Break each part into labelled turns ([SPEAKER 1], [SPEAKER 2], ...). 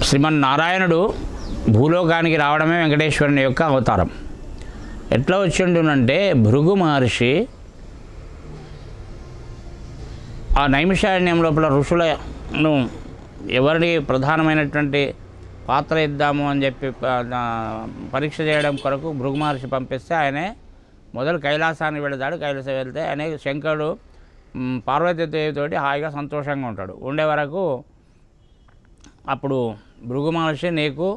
[SPEAKER 1] శ్రీమన్నారాయణుడు భూలోకానికి రావడమే వెంకటేశ్వరుని యొక్క అవతారం ఎట్లా వచ్చిండునంటే భృగు మహర్షి ఆ నైమిషారణ్యం లోపల ఋషులను ఎవరిని ప్రధానమైనటువంటి పాత్ర ఇద్దాము అని చెప్పి ప- ఆ, పరీక్ష చేయడం కొరకు భృగు మహర్షి పంపిస్తే ఆయనే మొదలు కైలాసానికి వెళతాడు కైలాసం వెళ్తే ఆయన శంకరుడు మ్, పార్వతీదేవితోటి హాయిగా సంతోషంగా ఉంటాడు ఉండే వరకు అప్పుడు భృగు మహర్షి నీకు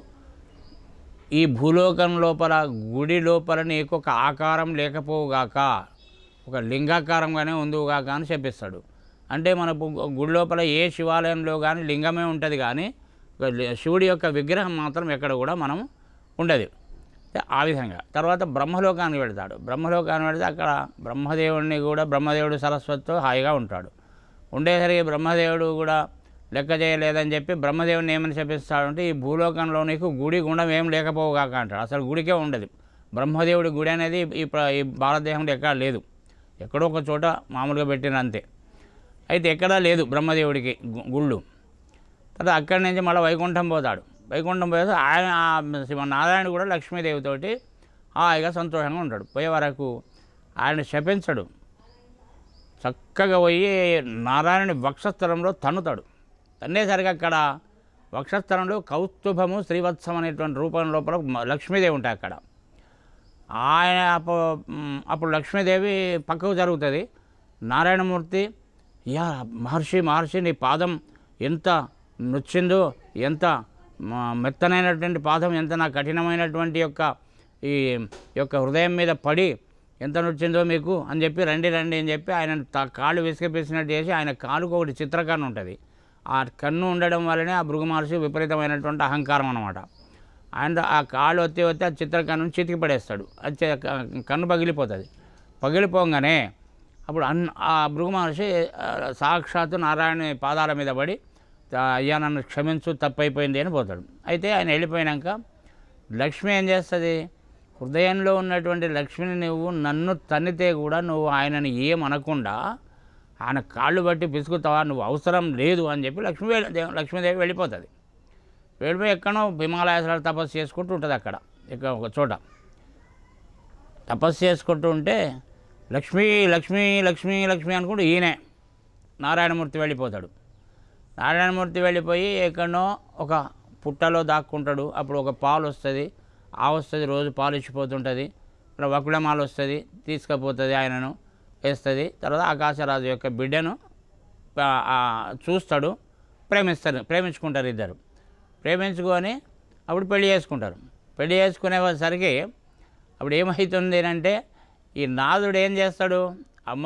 [SPEAKER 1] ఈ భూలోకం లోపల గుడి లోపల నీకు ఒక ఆకారం లేకపోవుగాక ఒక లింగాకారంగానే ఉందిగాక అని చెప్పిస్తాడు అంటే మన గు- గుడి లోపల ఏ శివాలయంలో కానీ లింగమే ఉంటుంది కానీ ఒక లి- శివుడి యొక్క విగ్రహం మాత్రం ఎక్కడ కూడా మనం ఉండదు ఆ విధంగా తర్వాత బ్రహ్మలోకానికి వెళ్తాడు బ్రహ్మలోకానికి వెళితే అక్కడ బ్రహ్మదేవుడిని కూడా బ్రహ్మదేవుడు సరస్వతితో హాయిగా ఉంటాడు ఉండేసరికి బ్రహ్మదేవుడు కూడా లెక్క చేయలేదని చెప్పి బ్రహ్మదేవుని ఏమని చెప్పిస్తాడంటే ఈ భూలోకంలో నీకు గుడి గుండం ఏం లేకపోవుగాక అంటాడు అసలు గుడికే ఉండదు బ్రహ్మదేవుడి గుడి అనేది ఈ ప్ర- ఈ భారతదేశంలో ఎక్కడ లేదు ఎక్కడో ఒక చోట మామూలుగా పెట్టిన అంతే అయితే ఎక్కడా లేదు బ్రహ్మదేవుడికి గు- గుళ్ళు తర్వాత అక్కడి నుంచి మళ్ళీ వైకుంఠం పోతాడు వైకుంఠం పోతే ఆయన ఆ నారాయణ కూడా లక్ష్మీదేవితోటి హాయిగా సంతోషంగా ఉంటాడు పోయే వరకు ఆయన శపించడు చక్కగా పోయి నారాయణుని వక్షస్థలంలో తన్నుతాడు తన్నేసరికి అక్కడ వక్షస్థలంలో కౌస్తుభము శ్రీవత్సం అనేటువంటి రూపం లోపల మ- లక్ష్మీదేవి ఉంటాయి అక్కడ ఆయన అప్పుడు మ్, అప్పుడు లక్ష్మీదేవి పక్కకు జరుగుతుంది నారాయణమూర్తి యా మహర్షి మహర్షి నీ పాదం ఎంత నొచ్చిందో ఎంత మ- మెత్తనైనటువంటి పాదం ఎంత నా కఠినమైనటువంటి యొక్క ఈ యొక్క హృదయం మీద పడి ఎంత నొచ్చిందో మీకు అని చెప్పి రండి రండి అని చెప్పి ఆయన త- కాళ్ళు విసిగిపిసినట్టు చేసి ఆయన కాలుకు ఒకటి చిత్రకన్ను ఉంటుంది ఆ కన్ను ఉండడం వల్లనే ఆ భృగు మహర్షి విపరీతమైనటువంటి అహంకారం అనమాట ఆయన ఆ కాళ్ళు ఒత్తి ఒత్తి ఆ చిత్రకన్ను చితికి పడేస్తాడు అది చే- క- కన్ను పగిలిపోతుంది పగిలిపోగానే అప్పుడు అన్ ఆ భృగు మహర్షి ఆ, సాక్షాత్తు నారాయణ పాదాల మీద పడి "ఆ, అయ్యా నన్ను క్షమించు తప్పైపోయింది అని పోతాడు అయితే ఆయన వెళ్ళిపోయినాక లక్ష్మి ఏం చేస్తుంది హృదయంలో ఉన్నటువంటి లక్ష్మిని నువ్వు నన్ను తన్నితే కూడా నువ్వు ఆయనని ఏం అనకుండా ఆయన కాళ్ళు బట్టి పిసుకుతావా నువ్వు అవసరం లేదు అని చెప్పి లక్ష్మీ వెళ్ళి- లక్ష్మీదేవి వెళ్ళిపోతుంది వెళ్ళిపోయి ఎక్కడో హిమాలయాసాలు తపస్సు చేసుకుంటూ ఉంటుంది అక్కడ ఇక్కడ ఒక చోట తపస్సు చేసుకుంటూ ఉంటే లక్ష్మీ లక్ష్మీ లక్ష్మీ లక్ష్మీ అనుకుంటూ ఈయనే నారాయణమూర్తి వెళ్ళిపోతాడు నారాయణమూర్తి వెళ్ళిపోయి ఎక్కడనో ఒక పుట్టలో దాక్కుంటాడు అప్పుడు ఒక పాలు వస్తుంది ఆ వస్తుంది రోజు పాలు ఇచ్చిపోతుంటుంది ఇక్కడ వకుళమాల వస్తుంది తీసుకుపోతుంది ఆయనను వేస్తుంది తర్వాత ఆకాశరాజు యొక్క బిడ్డను ఆ- ఆ చూస్తాడు ప్రేమిస్తారు ప్రేమించుకుంటారు ఇద్దరు ప్రేమించుకొని అప్పుడు పెళ్లి చేసుకుంటారు పెళ్లి చేసుకునేసరికి అప్పుడు ఏమవుతుంది అంటే ఈ నాదుడు ఏం చేస్తాడు అమ్మ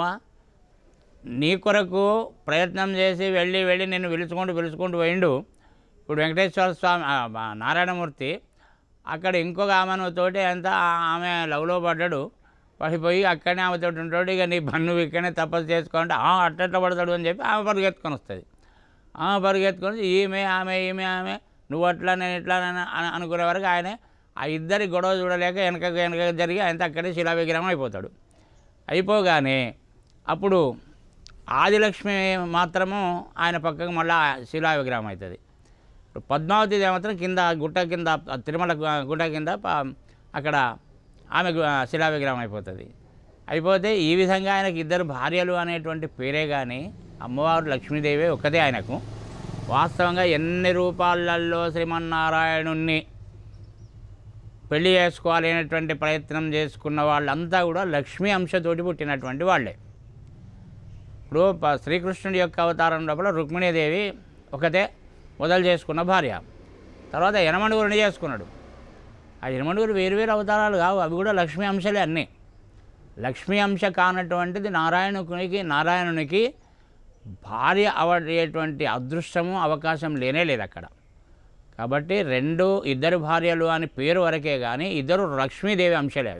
[SPEAKER 1] నీ కొరకు ప్రయత్నం చేసి వెళ్ళి వెళ్ళి నిన్ను పిలుచుకుంటూ పిలుచుకుంటూ పోయిండు ఇప్పుడు వెంకటేశ్వర స్వామి ఆ, ఆ, నారాయణమూర్తి అక్కడ ఇంకొక ఆమెను తోటి అంతా ఆ- ఆమె లవ్లో పడ్డాడు పడిపోయి అక్కడనే ఆమెతో ఉంటాడు ఇక నీ బన్ను ఇక్కడనే తపస్సు చేసుకుంటే ఆ అట్టట్లా పడతాడు అని చెప్పి ఆమె పరిగెత్తుకొని వస్తుంది ఆమె పరిగెత్తుకొని ఈమె ఆమె ఈమె ఆమె నువ్వు అట్లా నేను ఇట్లా అని అని అనుకునే వరకు ఆయన ఆ ఇద్దరి గొడవ చూడలేక వెనక వెనక జరిగి ఆయన అక్కడే శిలా విగ్రహం అయిపోతాడు అయిపోగానే అప్పుడు ఆదిలక్ష్మి మాత్రము ఆయన పక్కకు మళ్ళీ శిలా విగ్రహం అవుతుంది ఇప్పుడు పద్మావతి దేవతను కింద గుట్ట కింద ఆ తిరుమల గు- గుట్ట కింద ప- అక్కడ ఆమె గు- శిలా విగ్రహం అయిపోతుంది అయిపోతే ఈ విధంగా ఆయనకి ఇద్దరు భార్యలు అనేటువంటి పేరే కానీ అమ్మవారు లక్ష్మీదేవి ఒకదే ఆయనకు వాస్తవంగా ఎన్ని రూపాలలో శ్రీమన్నారాయణుణ్ణి పెళ్లి చేసుకోవాలి అనేటువంటి ప్రయత్నం చేసుకున్న వాళ్ళంతా కూడా లక్ష్మీ అంశతోటి పుట్టినటువంటి వాళ్ళే ఇప్పుడు ప- శ్రీకృష్ణుడి యొక్క అవతారం లోపల రుక్మిణీదేవి ఒకతే మొదలు చేసుకున్న భార్య తర్వాత యనమణుగురిని చేసుకున్నాడు ఆ యనమణుగురు వేరు వేరు అవతారాలు కావు అవి కూడా లక్ష్మీ అంశాలే అన్నీ లక్ష్మీ అంశ కానటువంటిది నారాయణునికి నారాయణునికి భార్య అవడేటువంటి అదృష్టము అవకాశం లేనే లేదు అక్కడ కాబట్టి రెండు ఇద్దరు భార్యలు అని పేరు వరకే కానీ ఇద్దరు లక్ష్మీదేవి అంశాలే అవి